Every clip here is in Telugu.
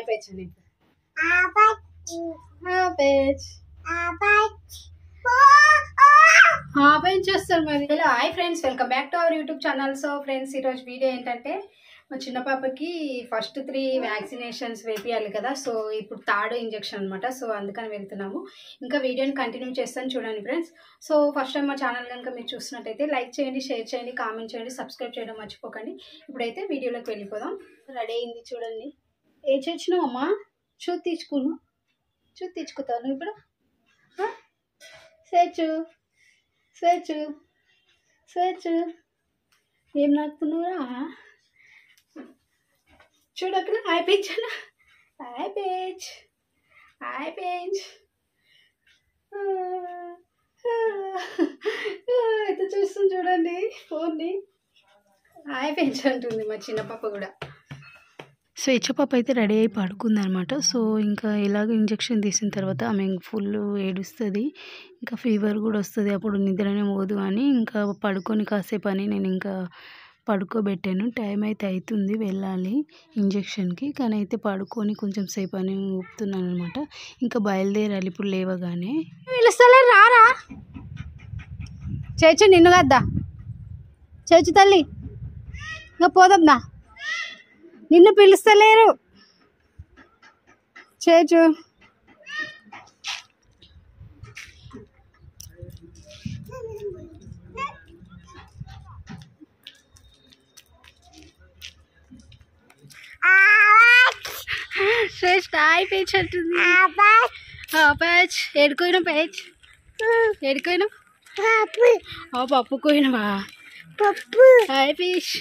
పేజ్ అని పేజ్ పేజ్ చేస్తారు మరి hello hi friends welcome back to our YouTube channel so friends ఈరోజు వీడియో ఏంటంటే మా చిన్న పాపకి ఫస్ట్ త్రీ వ్యాక్సినేషన్స్ వేపియాలి కదా సో ఇప్పుడు థర్డ్ ఇంజెక్షన్ అనమాట సో అందుకని వెళ్తున్నాము ఇంకా వీడియోని కంటిన్యూ చేస్తాను చూడండి ఫ్రెండ్స్ సో ఫస్ట్ టైం మా ఛానల్ కనుక మీరు చూసినట్టయితే లైక్ చేయండి షేర్ చేయండి కామెంట్ చేయండి సబ్స్క్రైబ్ చేయడం మర్చిపోకండి ఇప్పుడైతే వీడియోలోకి వెళ్ళిపోదాం రెడీ అయింది చూడండి ఏ చేసినావు అమ్మా చూ తీర్చుకును చూ తీర్చుకుతాను ఇప్పుడు స్వేచ్ఛు స్వేచ్ఛు స్వేచ్ఛు ఏం నాకుతున్నావురా చూడక్కడ హాయ్ పేజ్ అన్న హాయ్ పేజ్ హాయ్ పేజ్ అయితే చూస్తుంది చూడండి ఫోన్ని హాయ్ పేజ్ అంటుంది మా చిన్న పాప కూడా సో ఇచ్చపాప అయితే రెడీ అయి పడుకుంది అనమాట సో ఇంకా ఎలాగ ఇంజెక్షన్ తీసిన తర్వాత ఆమె ఫుల్ ఏడుస్తుంది ఇంకా ఫీవర్ కూడా వస్తుంది అప్పుడు నిద్రనే పోదు అని ఇంకా పడుకొని కాసేపు అని నేను ఇంకా పడుకోబెట్టాను టైం అయితే అవుతుంది వెళ్ళాలి ఇంజెక్షన్కి కానీ అయితే పడుకొని కొంచెం సేపు అని ఊపుతున్నాను అనమాట ఇంకా బయలుదేరాలి ఇప్పుడు లేవగానే పిలుస్తలే రారా చేచు నిన్ను కద్దా చేచు తల్లి ఇంకా పోదమ్మా నిన్ను పిలుస్తలేరు చేచు శ్రేష్ఠ హాయ్ పేజ్ అంటుంది పేజ్ ఏడుకోయిన పేజ్ ఏడుకోయిన ఓ పప్పు కోయినవా హాయ్ ఫిష్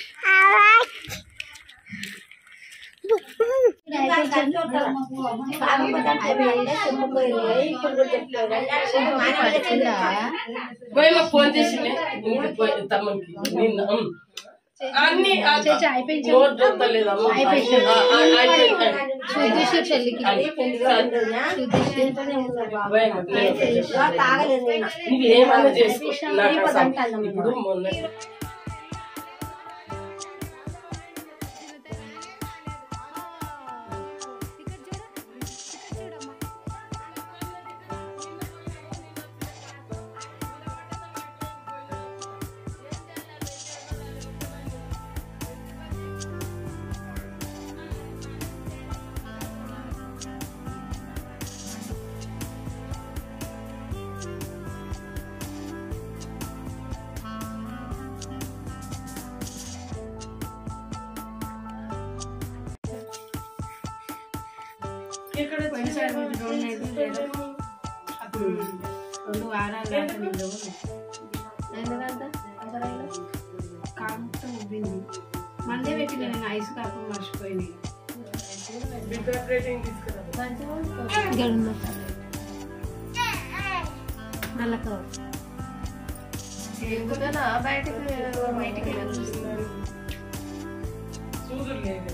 పోయి మాకు ఫోన్ చేసిండే ఇంటికి పోయి తమ్మునికి నిన్న ఉమ్. అన్ని ఆ- చేచి అయిపోయింది నోరు చూస్తలేదు అమ్మ. అయిపోయింది. ఆ, ఆ, అయిపోయింది. చూద్దేశ్వర చెల్లికి అది. పోయి మాకు నేను నువ్వు ఏమన్నా చేసుకో నాకు అసలు ఇప్పుడు మొన్న ఇక్కడ పోయినసారి మీరు రెండు నెలలు లేరు. అప్పుడు రెండు వారాలు దాకా నేను లేవను. కాంతం ఉబ్బింది మందే పెట్టిన నేను ఐస్ కాపు మర్చిపోయింది బిగ్ రేటింగ్ తీసుకురా నల్ల కవర్ చూదురు లేదు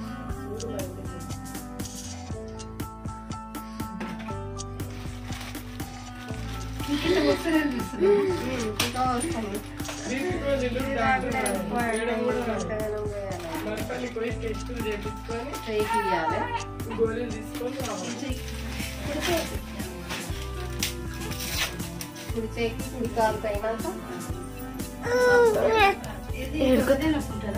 మరపల్లి పోయి టెస్టులు చేపించుకొని గోళీలు తీసుకొని రావాలి ఎడుకదే నొప్పుంటారా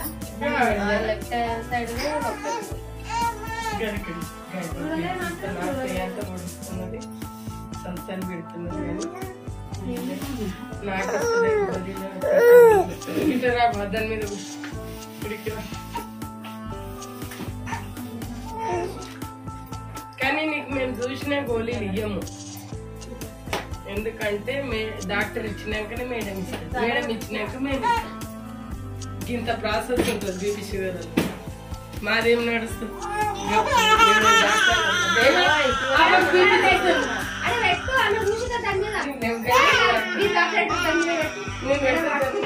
గరికడి నాకు ఎంత పొడుస్తున్నది సంతాన్ని పెడుతున్నది కానీ నాకు వస్తుంది గోళీలు. ఇటు రా దాని మీద కూర్చో. ఇక్కడికి రా. కానీ నీకు మేము చూసిన గోళీలు ఇయ్యము ఎందుకంటే మే డాక్టర్ ఇచ్చినాకనే మేడం ఇస్తారు మేడం ఇచ్చినాక మేము ఇస్తాం. ఇంత ప్రాసెస్ ఉంటుంది బీపీ షుగర్ అని. మాదేం నడుస్తుంది ఇక మేము డాక్టర్ అంటాం. ఆమె బీపీ తెస్తుంది. నేను పెడతాను. నేను పెడతాను.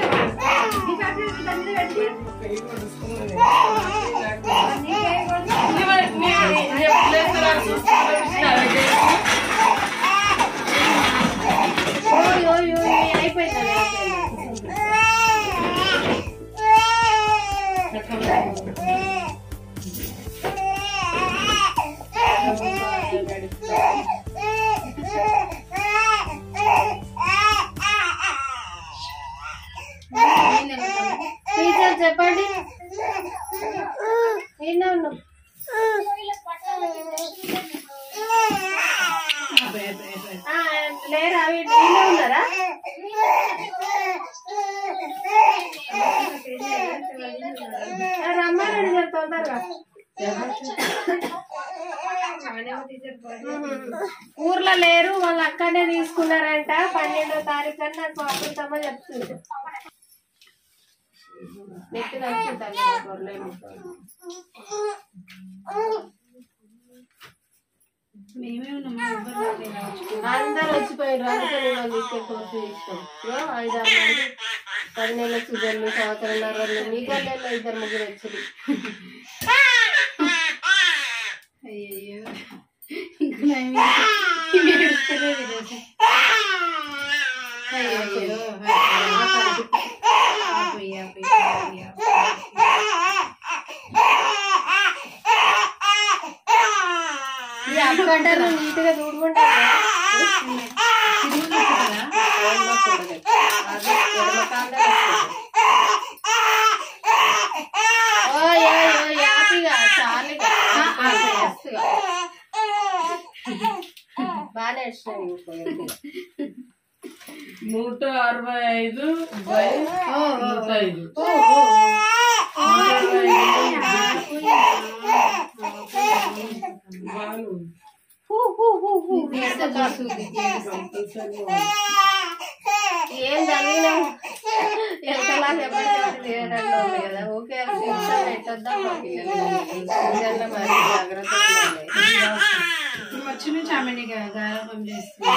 పెయి కొడుస్తున్నది. నాకు నీవు- నీవు- నీ ప్లేస్ రా చూస్తున్నా చూసినావా? ఊర్లో లేరు వాళ్ళు అక్కడనే తీసుకున్నారంట పన్నెండో తారీఖు అని నాకు అమృతమ్మ చెప్తుంది నెత్తి నచ్చుతాను గొర్రెలు మేమే ఉన్నాం మా ఎవ్వరు రాలేదు. అందరు వచ్చిపోయారు అందుకే నేను నీకే కోర్సు ఇష్టం ఐదు ఆరు మంది పది నెలల సుజన్లు సంవత్సరంన్నర నీకు నెలలో ఇద్దరు ముగ్గురు వచ్చారు అయ్యయ్యో ఇంకా నయం ఇంకా ఏడుస్తలేదు ఈరోజు. అయ్యయ్యో ఆపు, ఆపు, ఆపు, ఆపు. ఈ అక్కడంటారు నీట్ గా చూడుకుంటారు అదే ఎడమ కాళ్ళే వస్తుంది. ఓయ్ ఓయ్ ఓయ్ యాపిగా చాలుగా మస్తుగా. బాగానే వచ్చినాయి ఇంకో ఎంపీ. నూట అరవై ఐదు బై నూట ఐదు ఓ, ఓ, ఓ. నూట అరవై ఐదు బాగుంది. ఎంత చూస్తుంది ఏం చదివినా ఎంతలా చెప్పండి కదా ఓకే శిక్షణ పెట్టొద్దాం మా పిల్లలు పిల్లలు మరి జాగ్రత్త వచ్చి నుంచి ఆమెని గా- గారాబం చేస్తుంది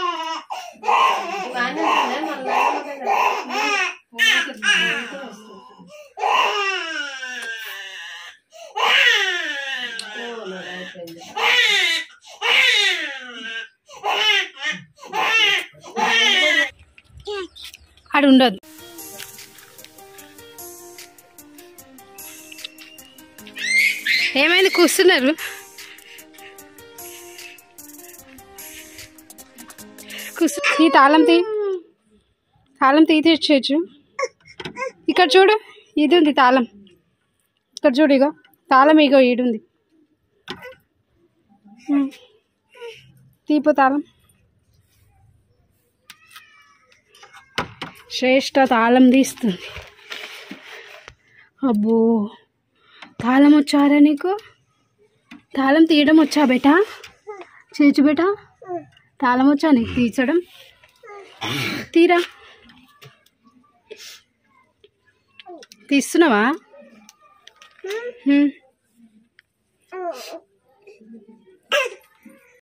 బాగానే ఉంటుందా? మళ్ళా ఊరికే- ఊరికే వస్తుంది. ఓ, మరి అయిపోయింది. ఆడు ఉండదు ఏమైంది కూస్తున్నారు కూర్చో ఈ తాళం తీ తాళం తీ తెచ్చు ఇక్కడ చూడు ఇది ఉంది తాళం ఇక్కడ చూడు ఇగో తాళం ఇగో ఈడుంది ఉమ్. తీపో తాళం శ్రేష్ట తాళం తీస్తుంది అబ్బో తాళం వచ్చారా నీకు తాళం తీయడం వచ్చా బేటా చేచు బేటా తాళం వచ్చా నీకు తీర్చడం తీరా తీస్తున్నావా హ్మ్.